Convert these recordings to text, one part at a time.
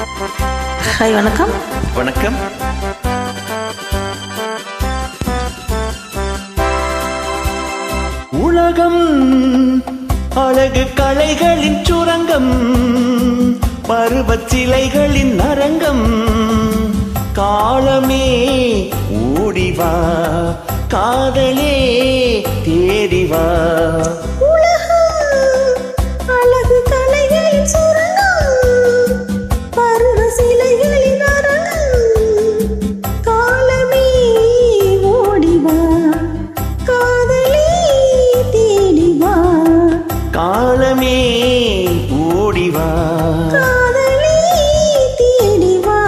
hi வணக்கம் வணக்கம் உலகம் அழகு கலைகளின் சுரங்கம் பருவச் சிலைகளின் அரங்கம் காலமே ஓடிவா காதலே தேடிவா அழகு கலைகளின் சுரங்கம் பருவ சிலைகளின் அரங்கம் காலமே ஓடிவா காதலே தேடிவா காலமே ஓடிவா காதலே தேடிவா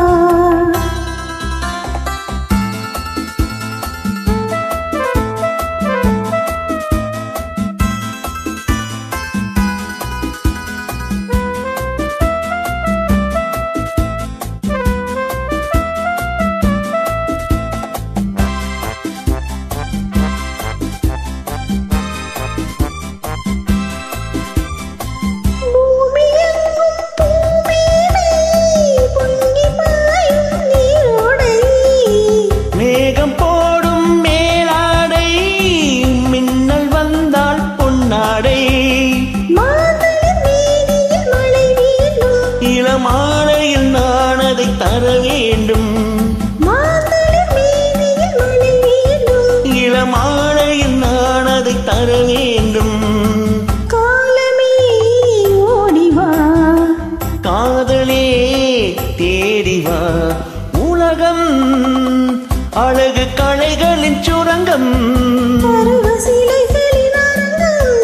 பூமியெங்கும் பூமேடை பொங்கி பாயும் நீரோடை மேகம் போடும் மேலாடை மின்னல் வந்தால் பொன்னாடை மாதளிர் வீதியில் மழை வீழும் இளமாலையில் நான் அதை தர வேண்டும் மாதளிர் வீதியில் மழை வீழும் இளமாலையில் நான் அதை தர வேண்டும் காலமே ஓடிவா காதலே தேடிவா உலகம் அழகு கலைகளின் சுரங்கம் பருவ சிலைகளின் அரங்கம்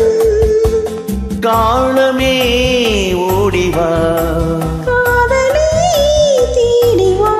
காலமே ஓடிவா காதலே தேடிவா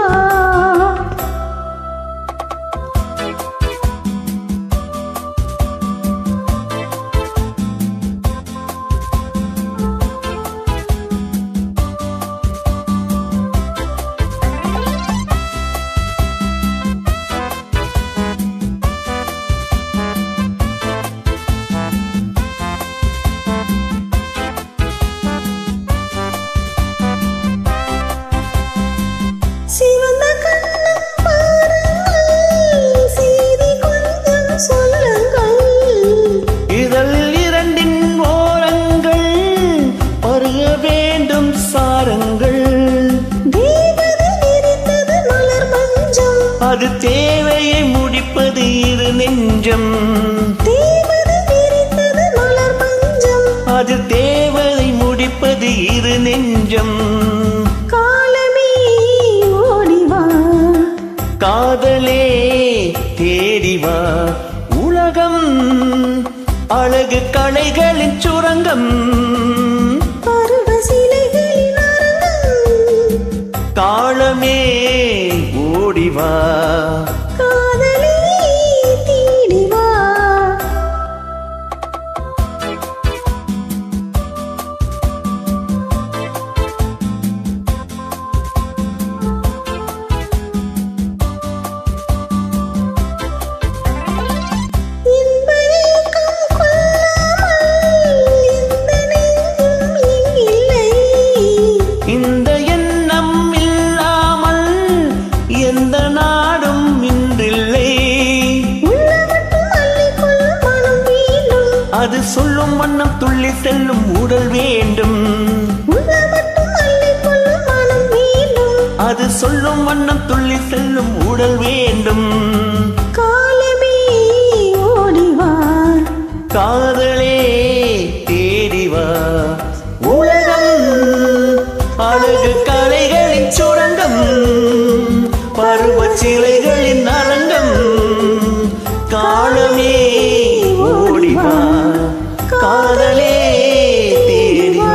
சிவந்த கண்ணம் பாருங்கள் செய்தி கொஞ்சம் சொல்லுங்கள் இதழ் இரண்டின் ஓரங்கள் பருக வேண்டும் சாரங்கள் தேவதை விரித்தது மலர் மஞ்சம் அது தேவையை முடிப்பது இரு நெஞ்சம் தேவதை விரித்தது மலர் மஞ்சம் அது தேவதை முடிப்பது இரு நெஞ்சம் காலமே ஓடிவா காதலே தேடிவா உலகம் அழகு கலைகளின் சுரங்கம் பருவ சிலைகளின் அரங்கம் காலமே ஓடிவா காதலே தேடிவா இன்ப ஏக்கம் கொள்ளாமல் இந்த நெஞ்சம் எங்கில்லை இந்த எண்ணம் இல்லாமல் எந்த நாடும் இன்றில்லை உள்ள மட்டும் அள்ளிக்கொள்ளும் மனம் வேண்டும் அது சொல்லும் வண்ணம் துள்ளி செல்லும் உடல் வேண்டும் உள்ள மட்டும் அள்ளிக்கொள்ளும் மனம் வேண்டும் அது சொல்லும் வண்ணம் துள்ளி செல்லும் உடல் வேண்டும் காலமே ஓடிவா காதலே தேடிவா உலகம் அழகு கலைகளின் சுரங்கம் பருவச் சிலைகளின் அரங்கம் காலமே ஓடிவா காதலே தேடிவா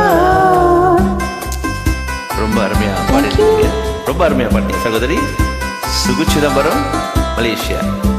ரொம்ப அருமையா பாடிருக்கீங்க ரொம்ப அருமையா பாடினீங்க சகோதரி சுகு சிதம்பரம் மலேசியா